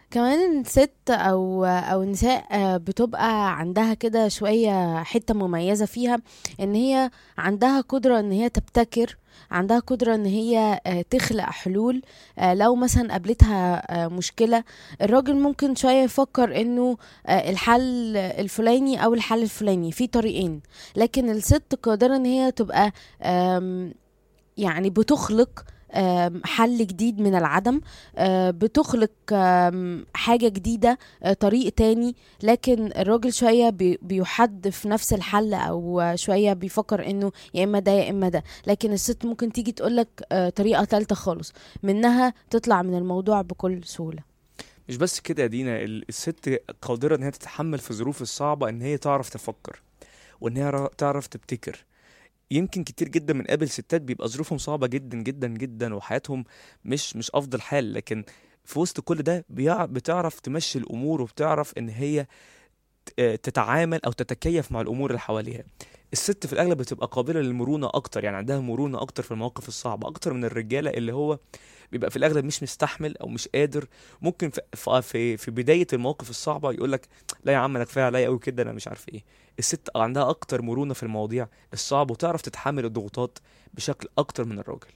كمان ست او او نساء آه، بتبقى عندها كده شويه حته مميزه فيها ان هي عندها قدره ان هي تبتكر عندها قدرة ان هي آه، تخلق حلول آه، لو مثلا قابلتها آه، مشكلة الراجل ممكن شوية يفكر انه آه، الحل الفلاني او الحل الفلاني في طريقين لكن الست قادرة ان هي تبقى آم، يعني بتخلق آم، حل جديد من العدم آه، بتخلق آم، حاجة جديدة آه، طريق تاني لكن الراجل شوية بي- بيحد في نفس الحل أو آه، شوية بيفكر إنه يا إما ده يا إما ده لكن الست ممكن تيجي تقولك آه، طريقة تالتة خالص منها تطلع من الموضوع بكل سهولة مش بس كده يا دينا ال- الست قادرة ان هي تتحمل في الظروف الصعبة ان هي تعرف تفكر وان هي را- تعرف تبتكر يمكن كتير جدا من قابل ستات بيبقى ظروفهم صعبة جدا جدا جدا وحياتهم مش مش افضل حال لكن في وسط كل ده بيع- بتعرف تمشي الامور وبتعرف ان هي ت- آه، تتعامل او تتكيف مع الامور اللي حواليها الست في الاغلب بتبقى قابله للمرونه اكتر يعني عندها مرونه اكتر في المواقف الصعبه اكتر من الرجاله اللي هو بيبقى في الاغلب مش مستحمل او مش قادر ممكن في في في, في بدايه المواقف الصعبه يقول لك لا يا عم انا كفايه عليا قوي كده انا مش عارف ايه الست عندها اكتر مرونه في المواضيع الصعبه وتعرف تتحمل الضغوطات بشكل اكتر من الراجل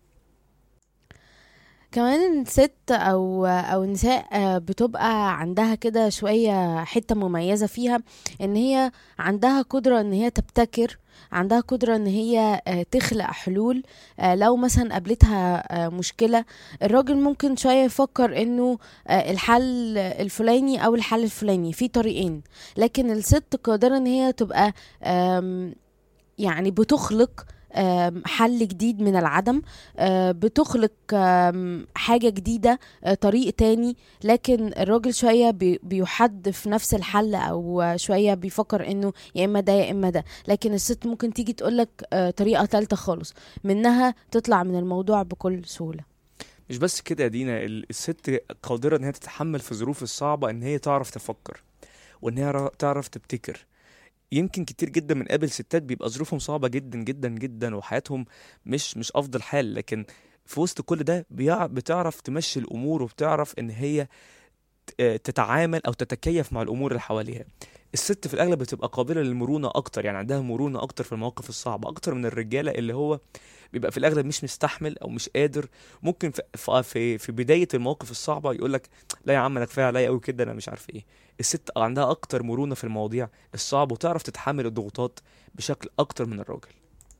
كمان ست او او نساء آه، بتبقى عندها كده شويه حته مميزه فيها ان هي عندها قدره ان هي تبتكر عندها قدرة ان هي آه، تخلق حلول آه، لو مثلا قابلتها آه، مشكلة الراجل ممكن شوية يفكر انه آه، الحل الفلاني او الحل الفلاني في طريقين لكن الست قادرة ان هي تبقى آم، يعني بتخلق آم، حل جديد من العدم آه، بتخلق آم، حاجة جديدة آه، طريق تاني لكن الراجل شوية بي- بيحد في نفس الحل أو آه، شوية بيفكر إنه يا إما ده يا إما ده لكن الست ممكن تيجي تقولك آه، طريقة تالتة خالص منها تطلع من الموضوع بكل سهولة مش بس كده يا دينا ال- الست قادره ان هي تتحمل في الظروف الصعبه ان هي تعرف تفكر وان هي را- تعرف تبتكر يمكن كتير جدا من قابل ستات بيبقى ظروفهم صعبة جدا جدا جدا وحياتهم مش مش أفضل حال لكن في وسط كل ده بيع- بتعرف تمشي الأمور وبتعرف إن هي ت- آه، تتعامل أو تتكيف مع الأمور اللي حواليها الست في الأغلب بتبقى قابلة للمرونة أكتر يعني عندها مرونة أكتر في المواقف الصعبة أكتر من الرجالة اللي هو بيبقى في الأغلب مش مستحمل أو مش قادر ممكن في في في, في بداية المواقف الصعبة يقول لك لا يا عم أنا كفاية عليا قوي كده أنا مش عارف إيه الست عندها أكتر مرونة في المواضيع الصعبة وتعرف تتحمل الضغوطات بشكل أكتر من الراجل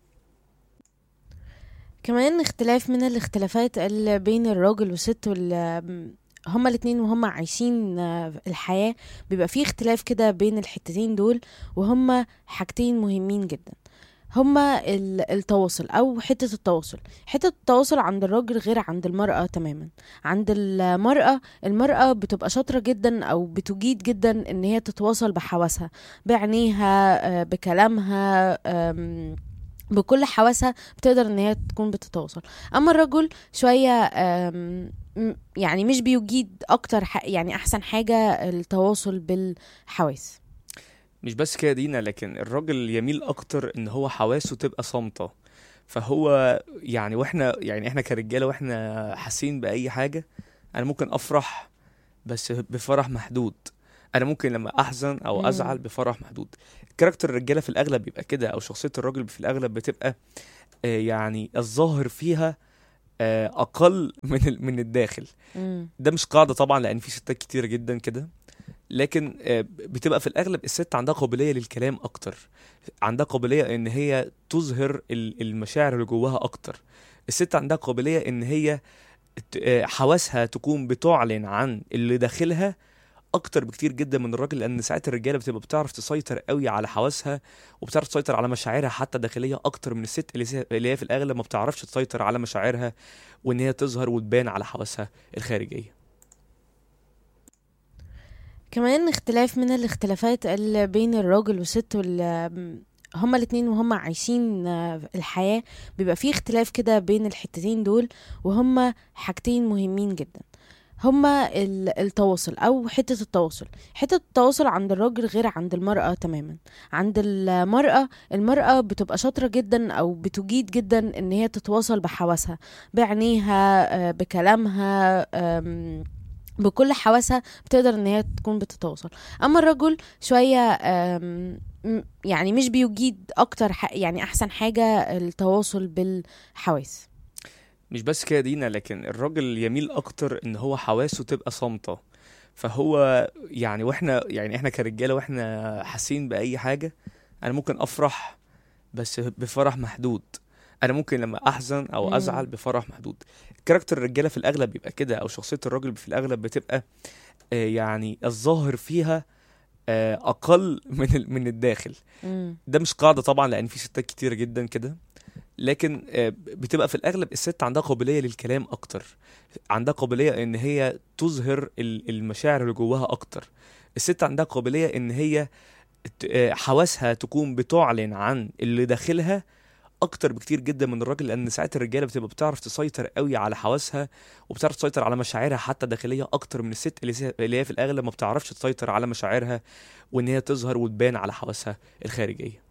كمان اختلاف من الاختلافات اللي بين الراجل والست وال هما الاتنين وهما عايشين آه، الحياة بيبقى فيه اختلاف كده بين الحتتين دول وهما حاجتين مهمين جدا هما ال- التواصل او حتة التواصل حتة التواصل عند الراجل غير عند المرأة تماما عند المرأة المرأة بتبقى شاطرة جدا او بتجيد جدا ان هي تتواصل بحواسها بعينيها آه، بكلامها آم، بكل حواسها بتقدر ان هي تكون بتتواصل اما الرجل شويه آم، م- يعني مش بيجيد اكتر ح- يعني احسن حاجه التواصل بالحواس مش بس كده دينا لكن الراجل يميل أكتر إن هو حواسه تبقى صامتة فهو يعني واحنا يعني احنا كرجاله واحنا حاسين بأي حاجة أنا ممكن أفرح بس بفرح محدود أنا ممكن لما أحزن أو مم. أزعل بفرح محدود كاركتر الرجالة في الأغلب بيبقى كده أو شخصية الراجل في الأغلب بتبقى آه، يعني الظاهر فيها آه، أقل من ال- من الداخل مم. ده مش قاعدة طبعا لأن في ستات كتير جدا كده لكن آه، بتبقى في الأغلب الست عندها قابلية للكلام أكتر عندها قابلية إن هي تظهر ال- المشاعر اللي جواها أكتر الست عندها قابلية إن هي ت- آه، حواسها تكون بتعلن عن اللي داخلها اكتر بكتير جدا من الراجل لان ساعات الرجاله بتبقى بتعرف تسيطر قوي على حواسها وبتعرف تسيطر على مشاعرها حتى داخليه اكتر من الست اللي سي- اللي هي في الاغلب ما بتعرفش تسيطر على مشاعرها وان هي تظهر وتبان على حواسها الخارجيه كمان اختلاف من الاختلافات اللي بين الراجل والست وال هما الاتنين وهما عايشين آه، الحياة بيبقى فيه اختلاف كده بين الحتتين دول وهما حاجتين مهمين جدا هما ال- التواصل او حتة التواصل حتة التواصل عند الراجل غير عند المرأة تماما عند المرأة المرأة بتبقى شاطرة جدا او بتجيد جدا ان هي تتواصل بحواسها بعينيها آه، بكلامها آم، بكل حواسها بتقدر ان هي تكون بتتواصل اما الرجل شويه آم، م- يعني مش بيجيد اكتر ح- يعني احسن حاجه التواصل بالحواس مش بس كده دينا لكن الراجل يميل اكتر ان هو حواسه تبقى صامتة فهو يعني واحنا يعني احنا كرجاله واحنا حاسين باي حاجه انا ممكن افرح بس بفرح محدود انا ممكن لما احزن او مم. ازعل بفرح محدود كاركتر الرجاله في الاغلب بيبقى كده او شخصيه الراجل في الاغلب بتبقى آه، يعني الظاهر فيها آه، اقل من ال- من الداخل مم. ده مش قاعده طبعا لان في ستات كتير جدا كده لكن آه، بتبقى في الاغلب الست عندها قابليه للكلام اكتر عندها قابليه ان هي تظهر ال- المشاعر اللي جواها اكتر الست عندها قابليه ان هي ت- آه، حواسها تكون بتعلن عن اللي داخلها اكتر بكتير جدا من الراجل لان ساعات الرجاله بتبقى بتعرف تسيطر قوي على حواسها وبتعرف تسيطر على مشاعرها حتى داخليه اكتر من الست اللي س- اللي هي في الاغلب ما بتعرفش تسيطر على مشاعرها وان هي تظهر وتبان على حواسها الخارجيه